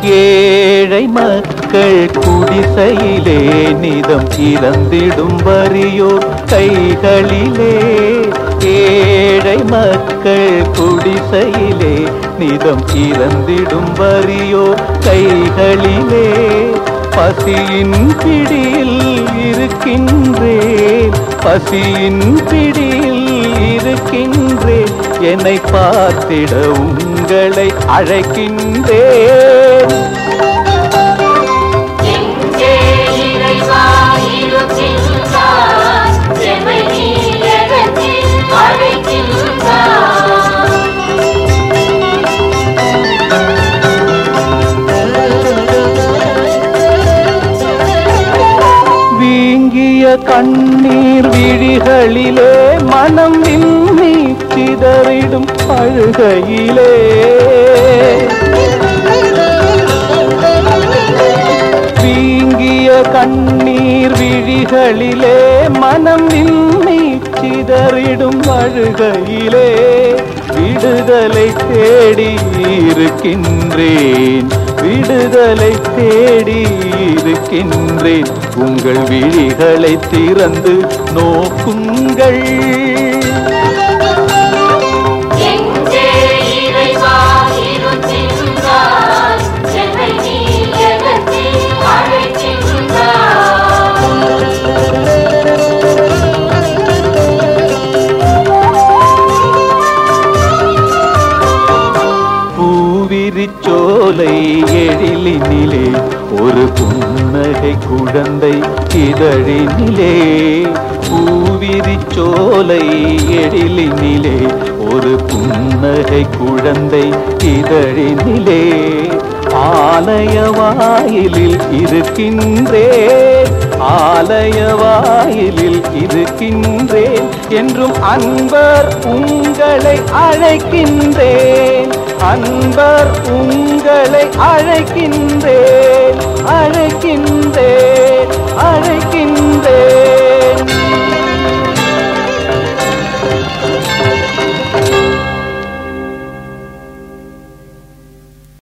ஏழை மக்கள் குடிசையிலே நிதம் இறந்திடும் வறியோர் கைகளிலே ஏழை மக்கள் குடிசையிலே நிதம் இறந்திடும் வறியோர் கைகளிலே பசியின் பிடியில் இருக்கின்றேன் பசியின் பிடியில் இருக்கின்றேன் என்னை பார்த்திட உங்களை அழைக்கின்றேன் எங்கே இறைவா இருக்கின்றாய் எமை நீ எதற்கில் அழைக்கின்றாய் வீங்கிய கண்ணீர் விழிகளிலே மனம் விம்மி சிதறிடும் அழுகையிலே வீங்கிய கண்ணீர் விழிகளிலே மனம் விம்மி சிதறிடும் அழுகையிலே விடுதலை தேடி இருக்கின்றேன் விடுதலை தேடி இருக்கின்றேன் உங்கள் விழிகளை திறந்து நோக்குங்கள் எங்கே இறைவா இருக்கின்றாய் எமை நீ எதற்கில் அழைக்கின்றாய் பூவிரிச்சோலை எழிலினிலே ஒரு புன்னகை குழந்தை இதழினிலே பூவிரிச்சோலை எழிலினிலே ஒரு புன்னகை குழந்தை இதழினிலே ஆலய வாயிலில் இருக்கின்றேன் ஆலய வாயிலில் இருக்கின்றேன் என்றும் அன்பர் உங்களை அழைக்கின்றேன் அன்பர் உங்களை அழைக்கின்றேன்